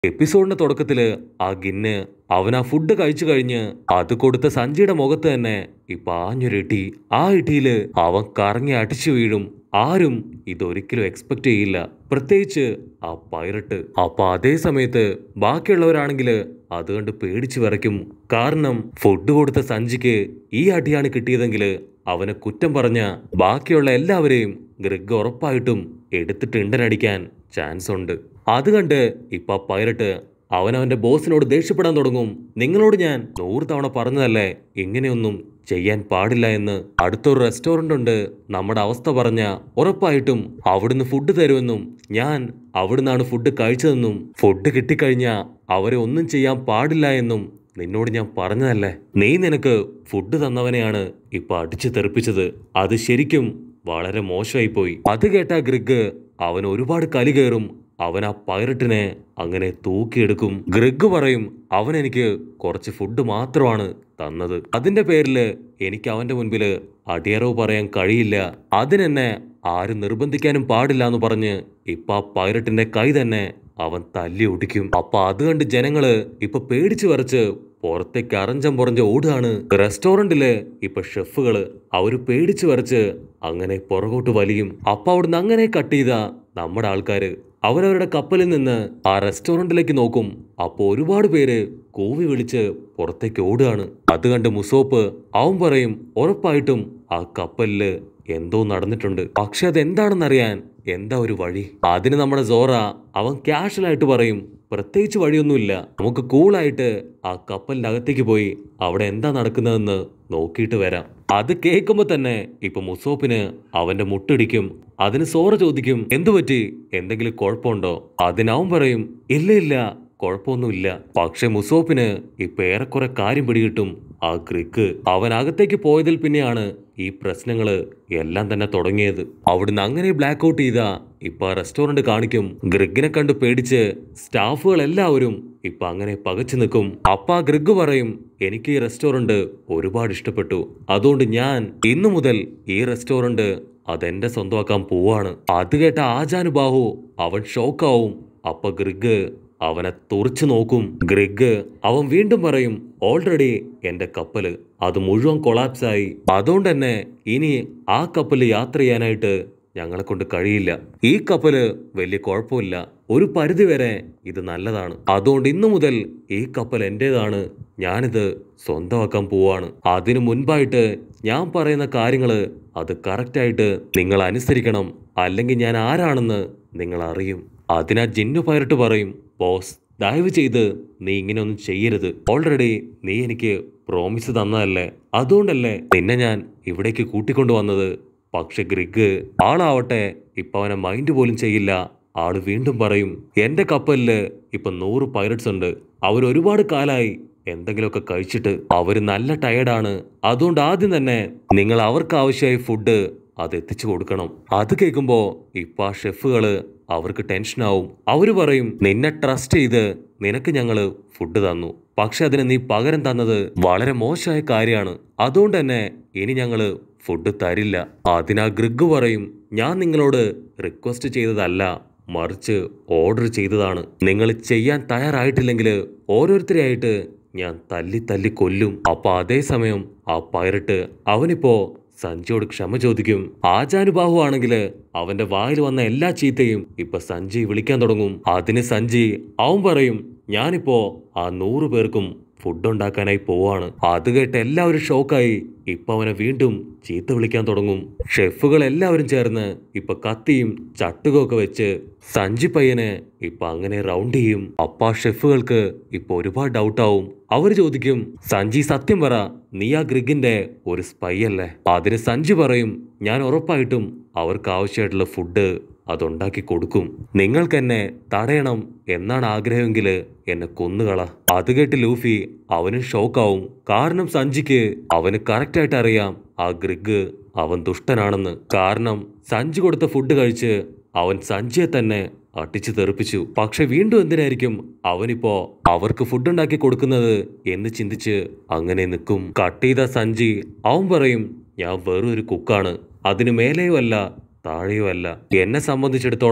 എപ്പിസോഡിന്റെ തുടക്കത്തില് ആ ഗിന്ന് അവൻ ആ ഫുഡ് കഴിച്ചു കഴിഞ്ഞ് അത് കൊടുത്ത സഞ്ജിയുടെ മുഖത്ത് തന്നെ ഇപ്പൊ ആഞ്ഞൊരിട്ടി ആ ഇട്ടിയില് അവൻ കറങ്ങി അടിച്ചു വീഴും ആരും ഇതൊരിക്കലും എക്സ്പെക്ട് ചെയ്യില്ല പ്രത്യേകിച്ച് ആ പൈറട്ട് അപ്പൊ അതേ സമയത്ത് ബാക്കിയുള്ളവരാണെങ്കിൽ അത് കണ്ട് പേടിച്ചു വിറയ്ക്കും കാരണം ഫുഡ് കൊടുത്ത സഞ്ജിക്ക് ഈ അടിയാണ് കിട്ടിയതെങ്കിൽ അവനെ കുറ്റം പറഞ്ഞ ബാക്കിയുള്ള എല്ലാവരെയും ഗ്രിഗ് ഉറപ്പായിട്ടും എടുത്തിട്ട് ഇണ്ടനടിക്കാൻ ചാൻസ് ഉണ്ട് അത് കണ്ട് ഇപ്പൊ ആ പൈറട്ട് അവൻ അവന്റെ ബോസിനോട് ദേഷ്യപ്പെടാൻ തുടങ്ങും നിങ്ങളോട് ഞാൻ നൂറ് തവണ പറഞ്ഞതല്ലേ ഇങ്ങനെയൊന്നും ചെയ്യാൻ പാടില്ല എന്ന് അടുത്തൊരു റെസ്റ്റോറന്റ് ഉണ്ട് നമ്മുടെ അവസ്ഥ പറഞ്ഞ ഉറപ്പായിട്ടും അവിടുന്ന് ഫുഡ് തരുമെന്നും ഞാൻ അവിടുന്നാണ് ഫുഡ് കഴിച്ചതെന്നും ഫുഡ് കിട്ടിക്കഴിഞ്ഞ അവരെ ഒന്നും ചെയ്യാൻ പാടില്ല എന്നും നിന്നോട് ഞാൻ പറഞ്ഞതല്ലേ നീ നിനക്ക് ഫുഡ് തന്നവനെയാണ് ഇപ്പൊ അടിച്ചു തെറിപ്പിച്ചത് അത് ശരിക്കും വളരെ മോശമായി പോയി അത് കേട്ട ഗ്രിഗ് അവൻ ഒരുപാട് കലി കയറും അവൻ ആ പൈററ്റിനെ അങ്ങനെ തൂക്കിയെടുക്കും ഗ്രിഗ് പറയും അവൻ എനിക്ക് കുറച്ച് ഫുഡ് മാത്രമാണ് തന്നത് അതിന്റെ പേരില് എനിക്ക് അവന്റെ മുൻപില് അടിയറവ് പറയാൻ കഴിയില്ല അതിനെന്നെ ആരും നിർബന്ധിക്കാനും പാടില്ല എന്ന് പറഞ്ഞ് ഇപ്പൊ ആ പൈററ്റിന്റെ കൈ തന്നെ അവൻ തല്ലി ഒടിക്കും അപ്പൊ അത് കണ്ട് ജനങ്ങള് ഇപ്പൊ പേടിച്ചു വരച്ച് പുറത്തേക്ക് അറഞ്ചം പുറഞ്ച് ഓടുകയാണ് റെസ്റ്റോറന്റില് ഇപ്പൊ ഷെഫുകള് അവര് പേടിച്ചു വരച്ച് അങ്ങനെ പുറകോട്ട് വലിയും അപ്പൊ അവിടുന്ന് അങ്ങനെ കട്ട് ചെയ്ത നമ്മുടെ ആൾക്കാര് അവരവരുടെ കപ്പലിൽ നിന്ന് ആ റെസ്റ്റോറന്റിലേക്ക് നോക്കും അപ്പോൾ ഒരുപാട് പേര് കൂവി വിളിച്ച് പുറത്തേക്ക് ഓടുകയാണ് അത് കണ്ട് മുസോപ്പ് അവൻ പറയും ഉറപ്പായിട്ടും ആ കപ്പലില് എന്തോ നടന്നിട്ടുണ്ട് പക്ഷെ അതെന്താണെന്നറിയാൻ എന്താ ഒരു വഴി അതിന് നമ്മുടെ സോറ അവൻ ക്യാഷ്വലായിട്ട് പറയും പ്രത്യേകിച്ച് വഴിയൊന്നുമില്ല നമുക്ക് കൂളായിട്ട് ആ കപ്പലിന്റെ അകത്തേക്ക് പോയി അവിടെ എന്താ നടക്കുന്നതെന്ന് നോക്കിയിട്ട് വരാം അത് കേൾക്കുമ്പോ തന്നെ ഇപ്പൊ മുസോപ്പിന് അവന്റെ മുട്ടിടിക്കും അതിന് സോറ ചോദിക്കും എന്തു പറ്റി എന്തെങ്കിലും കുഴപ്പമുണ്ടോ അതിനവൻ പറയും ഇല്ല ഇല്ല കുഴപ്പമൊന്നുമില്ല പക്ഷെ മുസോപ്പിന് ഇപ്പൊ ഏറെക്കുറെ കാര്യം പിടികിട്ടും ആ ഗ്രിക്ക് അവൻ അകത്തേക്ക് പോയതിൽ പിന്നെയാണ് ഈ പ്രശ്നങ്ങള് എല്ലാം തന്നെ തുടങ്ങിയത് അവിടുന്ന് അങ്ങനെ ബ്ലാക്ക് ഔട്ട് ചെയ്ത ഇപ്പൊ ആ റെസ്റ്റോറന്റ് കാണിക്കും ഗ്രിഗിനെ കണ്ട് പേടിച്ച് സ്റ്റാഫുകൾ എല്ലാവരും ഇപ്പൊ അങ്ങനെ പകച്ചു നിൽക്കും അപ്പ ആ ഗ്രിഗ് പറയും എനിക്ക് ഈ റെസ്റ്റോറന്റ് ഒരുപാട് ഇഷ്ടപ്പെട്ടു അതുകൊണ്ട് ഞാൻ ഇന്നു മുതൽ ഈ റെസ്റ്റോറന്റ് അതെന്റെ സ്വന്തമാക്കാൻ പോവാണ് അത് കേട്ട ആജാനുബാഹു അവൻ ഷോക്കാവും അപ്പൊ ഗ്രിഗ് അവനെ തുറച്ചു നോക്കും ഗ്രിഗ് അവൻ വീണ്ടും പറയും ഓൾറെഡി എന്റെ കപ്പല് അത് മുഴുവൻ കൊളാപ്സ് ആയി അതുകൊണ്ട് തന്നെ ഇനി ആ കപ്പല് യാത്ര ചെയ്യാനായിട്ട് ഞങ്ങളെ കൊണ്ട് കഴിയില്ല ഈ കപ്പല് വലിയ കുഴപ്പമില്ല ഒരു പരിധി വരെ ഇത് നല്ലതാണ് അതുകൊണ്ട് ഇന്നു മുതൽ ഈ കപ്പൽ എന്റേതാണ് ഞാനിത് സ്വന്തമാക്കാൻ പോവാണ് അതിനു മുൻപായിട്ട് ഞാൻ പറയുന്ന കാര്യങ്ങള് അത് കറക്റ്റായിട്ട് നിങ്ങൾ അനുസരിക്കണം അല്ലെങ്കിൽ ഞാൻ ആരാണെന്ന് നിങ്ങൾ അറിയും അതിനാ ജിന്നു പൈറട്ട് പറയും ബോസ് ദയവ് ചെയ്ത് നീ ഇങ്ങനെയൊന്നും ചെയ്യരുത് ഓൾറെഡി നീ എനിക്ക് പ്രോമിസ് തന്നതല്ലേ അതുകൊണ്ടല്ലേ നിന്നെ ഞാൻ ഇവിടേക്ക് കൂട്ടിക്കൊണ്ടു വന്നത് പക്ഷെ ഗ്രിഗ് ആളാവട്ടെ ഇപ്പൊ അവനെ മൈൻഡ് പോലും ചെയ്യില്ല ആള് വീണ്ടും പറയും എന്റെ കപ്പലില് ഇപ്പൊ നൂറ് പൈററ്റ്സ് ഉണ്ട് അവർ ഒരുപാട് കാലായി എന്തെങ്കിലുമൊക്കെ കഴിച്ചിട്ട് അവര് നല്ല ടയർഡാണ് അതുകൊണ്ട് ആദ്യം തന്നെ നിങ്ങൾ അവർക്ക് ആവശ്യമായ ഫുഡ് അത് എത്തിച്ചു കൊടുക്കണം അത് കേൾക്കുമ്പോ ഇപ്പൊ ആ ഷെഫുകള് അവർക്ക് ടെൻഷനാവും അവര് പറയും നിന്നെ ട്രസ്റ്റ് ചെയ്ത് നിനക്ക് ഞങ്ങള് ഫുഡ് തന്നു പക്ഷെ അതിന് നീ പകരം തന്നത് വളരെ മോശമായ കാര്യമാണ് അതുകൊണ്ട് തന്നെ ഇനി ഞങ്ങള് ഫുഡ് തരില്ല അതിനാ ഗ്രിഗ് പറയും ഞാൻ നിങ്ങളോട് റിക്വസ്റ്റ് ചെയ്തതല്ല മറിച്ച് ഓർഡർ ചെയ്തതാണ് നിങ്ങൾ ചെയ്യാൻ തയ്യാറായിട്ടില്ലെങ്കിൽ ഓരോരുത്തരെയായിട്ട് ഞാൻ തല്ലി തല്ലി കൊല്ലും അപ്പൊ അതേസമയം ആ പൈറട്ട് അവനിപ്പോ സഞ്ജയോട് ക്ഷമ ചോദിക്കും ആചാനുബാഹു ആണെങ്കിൽ അവന്റെ വായിൽ വന്ന എല്ലാ ചീത്തയും ഇപ്പൊ സഞ്ജയ് വിളിക്കാൻ തുടങ്ങും അതിന് സഞ്ജയ് അവൻ പറയും ഞാനിപ്പോ ആ നൂറു പേർക്കും ഫുഡ് ഉണ്ടാക്കാനായി പോവാണ് അത് കേട്ട് എല്ലാവരും ഷോക്കായി ഇപ്പൊ അവനെ വീണ്ടും ചീത്ത വിളിക്കാൻ തുടങ്ങും ഷെഫുകൾ എല്ലാവരും ചേർന്ന് ഇപ്പൊ കത്തിയും ചട്ടുകൊക്കെ വെച്ച് സഞ്ജി പയ്യനെ ഇപ്പൊ അങ്ങനെ റൗണ്ട് ചെയ്യും അപ്പ ആ ഷെഫുകൾക്ക് ഇപ്പൊ ഒരുപാട് ഡൗട്ടാവും അവർ ചോദിക്കും സഞ്ജി സത്യം പറ നീ ആ ഗ്രിഗിന്റെ ഒരു സ്പൈ അല്ലേ അതിന് സഞ്ജി പറയും ഞാൻ ഉറപ്പായിട്ടും അവർക്ക് ആവശ്യമായിട്ടുള്ള ഫുഡ് അതുണ്ടാക്കി കൊടുക്കും നിങ്ങൾക്ക് എന്നെ തടയണം എന്നാണ് ആഗ്രഹമെങ്കിൽ എന്നെ കൊന്നുകള അത് കേട്ട് ലൂഫി അവനും ഷോക്കാവും കാരണം സഞ്ജിക്ക് അവന് കറക്റ്റായിട്ട് അറിയാം ആ ഗ്രിഗ് അവൻ ദുഷ്ടനാണെന്ന് കാരണം സഞ്ജി കൊടുത്ത ഫുഡ് കഴിച്ച് അവൻ സഞ്ജിയെ തന്നെ അട്ടിച്ചു തെറിപ്പിച്ചു പക്ഷെ വീണ്ടും എന്തിനായിരിക്കും അവനിപ്പോ അവർക്ക് ഫുഡ് ഉണ്ടാക്കി കൊടുക്കുന്നത് എന്ന് ചിന്തിച്ച് അങ്ങനെ നിൽക്കും കട്ട് ചെയ്ത സഞ്ജി അവൻ പറയും ഞാൻ വെറും ഒരു കുക്കാണ് അതിനു മേലെയോ അല്ല താഴെയോ അല്ല എന്നെ സംബന്ധിച്ചിടത്തോളം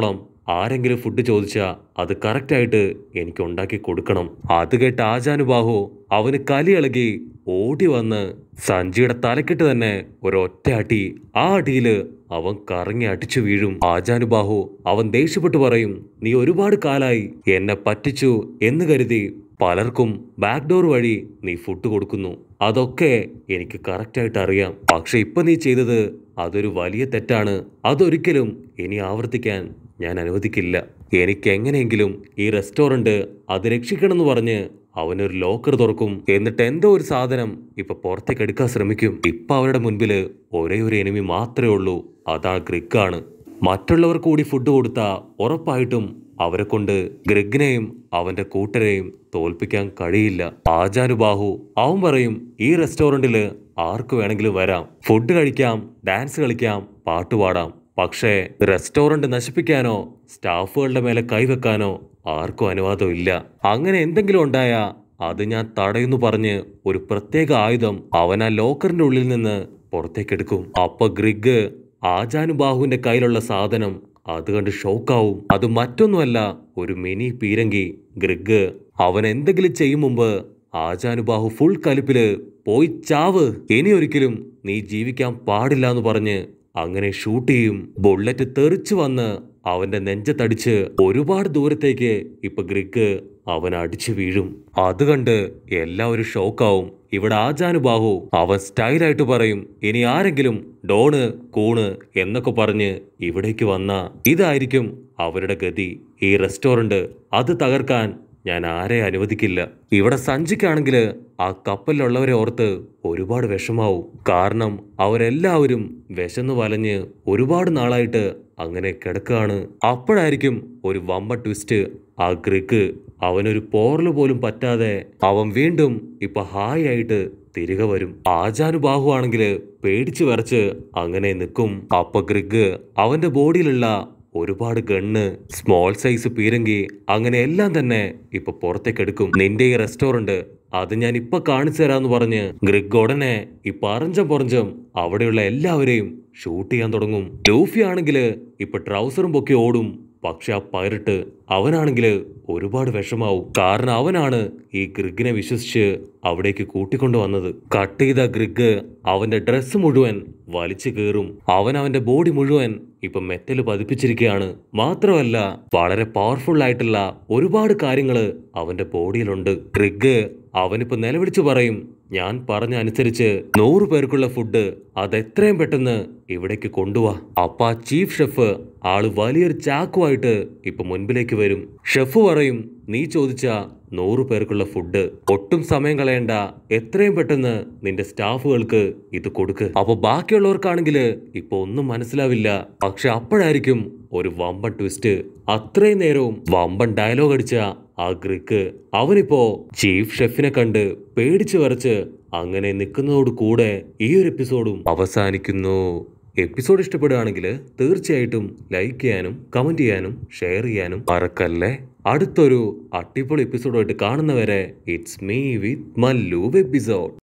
ആരെങ്കിലും ഫുഡ് ചോദിച്ചാ അത് കറക്റ്റായിട്ട് എനിക്ക് ഉണ്ടാക്കി കൊടുക്കണം അത് കേട്ട് ആജാനുബാഹു അവന് കലിയിളകി ഓടി വന്ന് സഞ്ജിയുടെ തലക്കെട്ട് തന്നെ ഒരൊറ്റ അടി ആ അടിയില് അവൻ കറങ്ങി അടിച്ചു വീഴും ആജാനുബാഹു അവൻ ദേഷ്യപ്പെട്ടു പറയും നീ ഒരുപാട് കാലായി എന്നെ പറ്റിച്ചു എന്ന് കരുതി പലർക്കും ബാക്ക് ഡോർ വഴി നീ ഫുഡ് കൊടുക്കുന്നു അതൊക്കെ എനിക്ക് കറക്റ്റായിട്ട് അറിയാം പക്ഷെ ഇപ്പൊ നീ ചെയ്തത് അതൊരു വലിയ തെറ്റാണ് അതൊരിക്കലും ഇനി ആവർത്തിക്കാൻ ഞാൻ അനുവദിക്കില്ല എനിക്ക് എങ്ങനെയെങ്കിലും ഈ റെസ്റ്റോറന്റ് അത് രക്ഷിക്കണമെന്ന് പറഞ്ഞ് അവനൊരു ലോക്കർ തുറക്കും എന്നിട്ട് എന്തോ ഒരു സാധനം ഇപ്പൊ പുറത്തേക്ക് എടുക്കാൻ ശ്രമിക്കും ഇപ്പൊ അവരുടെ മുൻപില് ഒരേ ഒരു എനിമി മാത്രമേ ഉള്ളൂ അതാ ഗ്രിഗാണ് മറ്റുള്ളവർ കൂടി ഫുഡ് കൊടുത്ത ഉറപ്പായിട്ടും അവരെ കൊണ്ട് ഗ്രിഗിനെയും അവന്റെ കൂട്ടരെയും തോൽപ്പിക്കാൻ കഴിയില്ല ആചാനുബാഹു അവൻ പറയും ഈ റെസ്റ്റോറന്റില് ആർക്ക് വേണമെങ്കിലും വരാം ഫുഡ് കഴിക്കാം ഡാൻസ് കളിക്കാം പാട്ടുപാടാം പക്ഷേ റെസ്റ്റോറന്റ് നശിപ്പിക്കാനോ സ്റ്റാഫുകളുടെ മേലെ കൈവെക്കാനോ ആർക്കും അനുവാദമില്ല അങ്ങനെ എന്തെങ്കിലും ഉണ്ടായ അത് ഞാൻ തടയുന്നു പറഞ്ഞ് ഒരു പ്രത്യേക ആയുധം അവൻ ആ ലോക്കറിന്റെ ഉള്ളിൽ നിന്ന് പുറത്തേക്കെടുക്കും അപ്പൊ ഗ്രിഗ് ആജാനുബാഹുവിന്റെ കയ്യിലുള്ള സാധനം അത് കണ്ട് ഷോക്കാവും അത് മറ്റൊന്നുമല്ല ഒരു മിനി പീരങ്കി ഗ്രിഗ് അവൻ എന്തെങ്കിലും ചെയ്യും മുമ്പ് ആജാനുബാഹു ഫുൾ കലിപ്പില് പോയി ചാവ് ഇനി ഒരിക്കലും നീ ജീവിക്കാൻ പാടില്ല എന്ന് പറഞ്ഞ് അങ്ങനെ ഷൂട്ട് ചെയ്യും ബുള്ളറ്റ് തെറിച്ചു വന്ന് അവന്റെ നെഞ്ചത്തടിച്ച് ഒരുപാട് ദൂരത്തേക്ക് ഇപ്പൊ ഗ്രിഗ് അവൻ അടിച്ചു വീഴും അത് കണ്ട് എല്ലാവരും ഷോക്കാവും ഇവിടെ ആജാനുബാഹു അവൻ സ്റ്റൈലായിട്ട് പറയും ഇനി ആരെങ്കിലും ഡോണ് കൂണ് എന്നൊക്കെ പറഞ്ഞ് ഇവിടേക്ക് വന്ന ഇതായിരിക്കും അവരുടെ ഗതി ഈ റെസ്റ്റോറന്റ് അത് തകർക്കാൻ ഞാൻ ആരെ അനുവദിക്കില്ല ഇവിടെ സഞ്ജിക്കാണെങ്കിൽ ആ കപ്പലിലുള്ളവരെ ഓർത്ത് ഒരുപാട് വിഷമാവും കാരണം അവരെല്ലാവരും വിശന്നു വലഞ്ഞ് ഒരുപാട് നാളായിട്ട് അങ്ങനെ കിടക്കുകയാണ് അപ്പോഴായിരിക്കും ഒരു വമ്പ ട്വിസ്റ്റ് ആ ഗ്രിക്ക് അവനൊരു പോറല് പോലും പറ്റാതെ അവൻ വീണ്ടും ഇപ്പൊ ഹായ് ആയിട്ട് തിരികെ വരും ആജാനുബാഹു ആണെങ്കിൽ പേടിച്ചു വരച്ച് അങ്ങനെ നിൽക്കും അപ്പൊ ഗ്രിഗ് അവന്റെ ബോഡിയിലുള്ള ഒരുപാട് ഗണ്ണ് സ്മോൾ സൈസ് പീരങ്കി അങ്ങനെ എല്ലാം തന്നെ ഇപ്പൊ പുറത്തേക്ക് എടുക്കും നിന്റെ ഈ റെസ്റ്റോറന്റ് അത് ഞാൻ ഇപ്പൊ കാണിച്ചു തരാന്ന് പറഞ്ഞ് ഗ്രിഗ് ഉടനെ ഈ പറഞ്ചം പൊറഞ്ചം അവിടെയുള്ള എല്ലാവരെയും ഷൂട്ട് ചെയ്യാൻ തുടങ്ങും ലൂഫി ആണെങ്കിൽ ഇപ്പൊ ട്രൗസറും പൊക്കി ഓടും പക്ഷെ ആ പൈറട്ട് അവനാണെങ്കിൽ ഒരുപാട് വിഷമാവും കാരണം അവനാണ് ഈ ഗ്രിഗിനെ വിശ്വസിച്ച് അവിടേക്ക് കൂട്ടിക്കൊണ്ടു വന്നത് കട്ട് ചെയ്ത ഗ്രിഗ് അവന്റെ ഡ്രസ്സ് മുഴുവൻ വലിച്ചു കീറും അവൻ അവന്റെ ബോഡി മുഴുവൻ ഇപ്പൊ മെറ്റല് പതിപ്പിച്ചിരിക്കുകയാണ് മാത്രമല്ല വളരെ പവർഫുൾ ആയിട്ടുള്ള ഒരുപാട് കാര്യങ്ങള് അവന്റെ ബോഡിയിലുണ്ട് ഗ്രിഗ് അവനിപ്പോ നിലവിളിച്ചു പറയും ഞാൻ പറഞ്ഞ അനുസരിച്ച് നൂറ് പേർക്കുള്ള ഫുഡ് അത് എത്രയും പെട്ടെന്ന് ഇവിടേക്ക് കൊണ്ടുവാ അപ്പ ആ ചീഫ് ഷെഫ് ആള് വലിയൊരു ചാക്കുമായിട്ട് ഇപ്പൊ മുൻപിലേക്ക് വരും ഷെഫ് പറയും നീ ചോദിച്ച നൂറ് പേർക്കുള്ള ഫുഡ് ഒട്ടും സമയം കളയണ്ട എത്രയും പെട്ടെന്ന് നിന്റെ സ്റ്റാഫുകൾക്ക് ഇത് കൊടുക്ക് അപ്പൊ ബാക്കിയുള്ളവർക്കാണെങ്കിൽ ഇപ്പൊ ഒന്നും മനസ്സിലാവില്ല പക്ഷെ അപ്പോഴായിരിക്കും ഒരു വമ്പൻ ട്വിസ്റ്റ് അത്രയും നേരവും വമ്പൻ ഡയലോഗ് അടിച്ച ആ ഗ്രിക്ക് അവനിപ്പോ ചീഫ് ഷെഫിനെ കണ്ട് പേടിച്ചു വരച്ച് അങ്ങനെ നിൽക്കുന്നതോട് കൂടെ ഈ ഒരു എപ്പിസോഡും അവസാനിക്കുന്നു എപ്പിസോഡ് ഇഷ്ടപ്പെടുകയാണെങ്കിൽ തീർച്ചയായിട്ടും ലൈക്ക് ചെയ്യാനും കമന്റ് ചെയ്യാനും ഷെയർ ചെയ്യാനും മറക്കല്ലേ അടുത്തൊരു അടിപൊളി എപ്പിസോഡുമായിട്ട് കാണുന്നവരെ it's me with Mallu episode